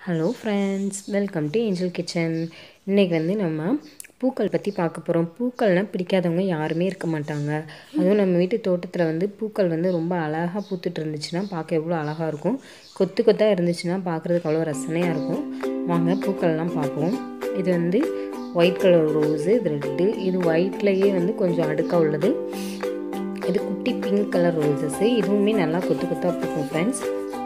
hello friends welcome to Angel Kitchen இன்றைக்கி வந்து நம்ம பூக்கள் பற்றி பார்க்க போகிறோம் பூக்கள்னால் பிடிக்காதவங்க யாருமே இருக்க மாட்டாங்க அதுவும் நம்ம வீட்டு தோட்டத்தில் வந்து பூக்கள் வந்து ரொம்ப அழகாக பூத்துட்டு இருந்துச்சுன்னா பார்க்க எவ்வளோ அழகாக இருக்கும் கொத்து கொத்தாக இருந்துச்சுன்னா பார்க்குறதுக்கு அவ்வளோ ரசனையாக இருக்கும் வாங்க பூக்கள்லாம் பார்ப்போம் இது வந்து ஒயிட் கலர் ரோஸு இது ரெட்டு இது ஒயிட்லேயே வந்து கொஞ்சம் அடுக்காக உள்ளது இது குட்டி பிங்க் கலர் ரோசஸ்ஸு இதுவுமே நல்லா கொத்து கொத்தாக பூக்கும் ஃப்ரெண்ட்ஸ்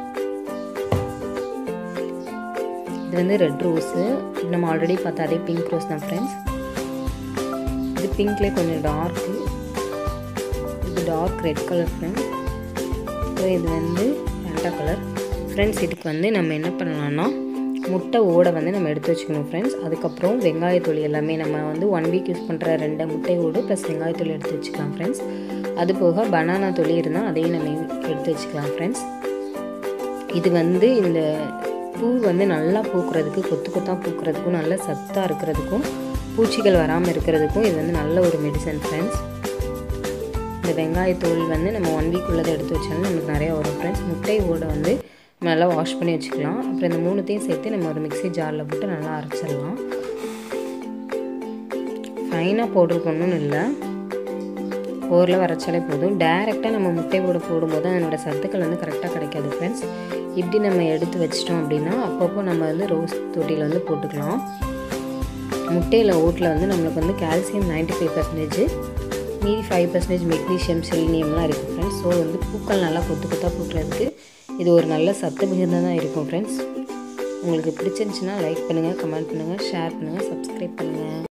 இது வந்து ரெட் ரோஸு இது நம்ம ஆல்ரெடி பார்த்த அதே பிங்க் ரோஸ் தான் ஃப்ரெண்ட்ஸ் இது பிங்க்லேயே கொஞ்சம் டார்க்கு இது dark red colour friends so இது வந்து ஃபேண்டா கலர் ஃப்ரெண்ட்ஸ் இதுக்கு வந்து நம்ம என்ன பண்ணலாம்னா முட்டை ஓடை வந்து நம்ம எடுத்து வச்சுக்கணும் ஃப்ரெண்ட்ஸ் அதுக்கப்புறம் வெங்காயத்தொளி எல்லாமே நம்ம வந்து ஒன் வீக் யூஸ் பண்ணுற ரெண்டு முட்டை ஓடு ப்ளஸ் வெங்காயத்தொளி எடுத்து வச்சுக்கலாம் ஃப்ரெண்ட்ஸ் அது போக பனானா தொளி இருந்தால் அதையும் நம்ம எடுத்து வச்சுக்கலாம் ஃப்ரெண்ட்ஸ் இது வந்து இந்த பூ வந்து நல்லா பூக்கிறதுக்கு கொத்து கொத்தாக பூக்கிறதுக்கும் நல்ல சத்தாக இருக்கிறதுக்கும் பூச்சிகள் வராமல் இருக்கிறதுக்கும் இது வந்து நல்ல ஒரு மெடிசன் ஃப்ரெண்ட்ஸ் இந்த வெங்காயத்தோல் வந்து நம்ம ஒன் வீக் உள்ளதை எடுத்து வச்சாலும் நமக்கு நிறையா வரும் ஃப்ரெண்ட்ஸ் முட்டை ஓட வந்து நம்ம நல்லா வாஷ் பண்ணி வச்சுக்கலாம் அப்புறம் இந்த மூணுத்தையும் சேர்த்து நம்ம ஒரு மிக்ஸி ஜாரில் போட்டு நல்லா அரைச்சிடலாம் ஃபைனாக பவுட்ரு பண்ணணும்னு இல்லை ஓரில் வரைச்சாலே போதும் டேரெக்டாக நம்ம முட்டை போட போடும்போது அதனோட சத்துக்கள் வந்து கரெக்டாக கிடைக்காது ஃப்ரெண்ட்ஸ் இப்படி நம்ம எடுத்து வச்சிட்டோம் அப்படின்னா அப்பப்போ நம்ம வந்து ரோஸ் தொட்டியில் வந்து போட்டுக்கலாம் முட்டையில் ஓட்டில் வந்து நம்மளுக்கு வந்து கால்சியம் நைன்ட்டி ஃபைவ் பர்சன்டேஜ் மீதி ஃபைவ் பர்சன்டேஜ் மெக்னீஷியம் செலினியம்லாம் இருக்குது ஃப்ரெண்ட்ஸ் ஸோ வந்து பூக்கள் நல்லா கொத்து கொத்தாக பூக்கிறதுக்கு இது ஒரு நல்ல சத்து மிகுந்ததாக இருக்கும் ஃப்ரெண்ட்ஸ் உங்களுக்கு பிடிச்சிருந்துச்சுன்னா லைக் பண்ணுங்கள் கமெண்ட் பண்ணுங்கள் ஷேர் பண்ணுங்கள் சப்ஸ்கிரைப் பண்ணுங்கள்